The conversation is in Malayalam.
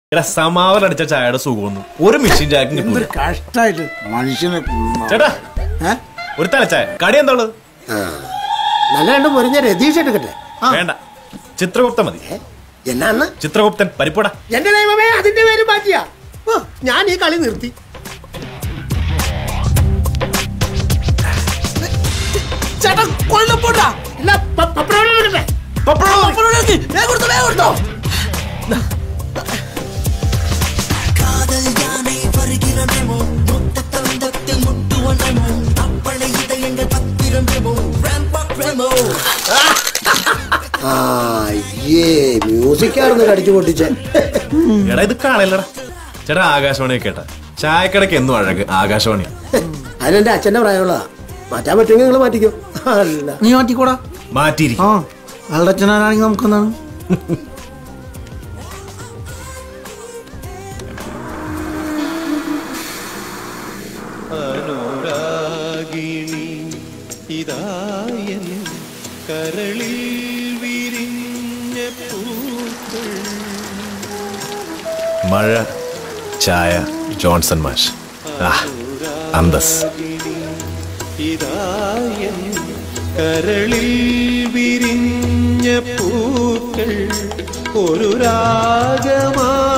എടാ സമാവർ അടിച്ച ചായയുടെ സുഖമൊന്നും ഒരു മെഷീൻ ചായക്കും കിട്ടൂല എന്തൊരു കഷ്ടായിട്ട് മനുഷ്യന് ചേട്ടാ ഏ? ഒരു തലച്ചായ കടി എന്താ ഉള്ളത് നല്ല രണ്ട് മുറിഞ്ഞ രതീഷ് എടുക്കട്ടെ ആ. വേണ്ട ചിത്രഗുപ്ത മതി ഏ? എന്നാന്ന് ചിത്രഗുപ്തൻ പരിപ്പട എന്റെ ദൈവമേ അതിന്റെ പേര് മാറ്റിയാ ഓ, ഞാൻ ഈ കളി നിർത്തി ചേട്ടാ കൊല്ലപ്പോട്ടാ ഇല്ല പ- പപ്പടം എടുക്കട്ടെ വേഗം കൊടുത്തോ വേഗം കൊടുത്തോ காதல் யானை வருகிறனமோ மொத்த தந்தத்தில் முட்டுவனமோ அப்பளை இதயங்கள் பத்திரமோ ராம்பாக் ரெமோ ആ ഏ മ്യൂസിക്കായിരുന്നു കടിച്ചു പൊട്ടിച്ചേ എടാ ഇത് കാണല്ലടാ ചേട്ടാ ആകാശവാണി കേട്ട ചായക്കടയ്ക്ക് എന്നും അഴക് ആകാശവാണി അതിനെന്റെ അച്ഛന്റെ പ്രായമുള്ളതാ മാറ്റാൻ പറ്റുമെങ്കിൽ നിങ്ങൾ മാറ്റിക്കോ അല്ല നീ മാറ്റിക്കോടാ മാറ്റിയിരിക്കും ആ ആളുടെ അച്ഛനാണെങ്കിൽ നമുക്കെന്താണ് അനുരാഗിണി ഇതായൻ കരളിൽ വിരിഞ്ഞ പൂക്കൾ മഴ ചായ ജോൺസൺ മാഷ് ആ അന്തസ് ഇതായൻ കരളിൽ വിരിഞ്ഞ പൂക്കൾ ഒരു രാഗമാ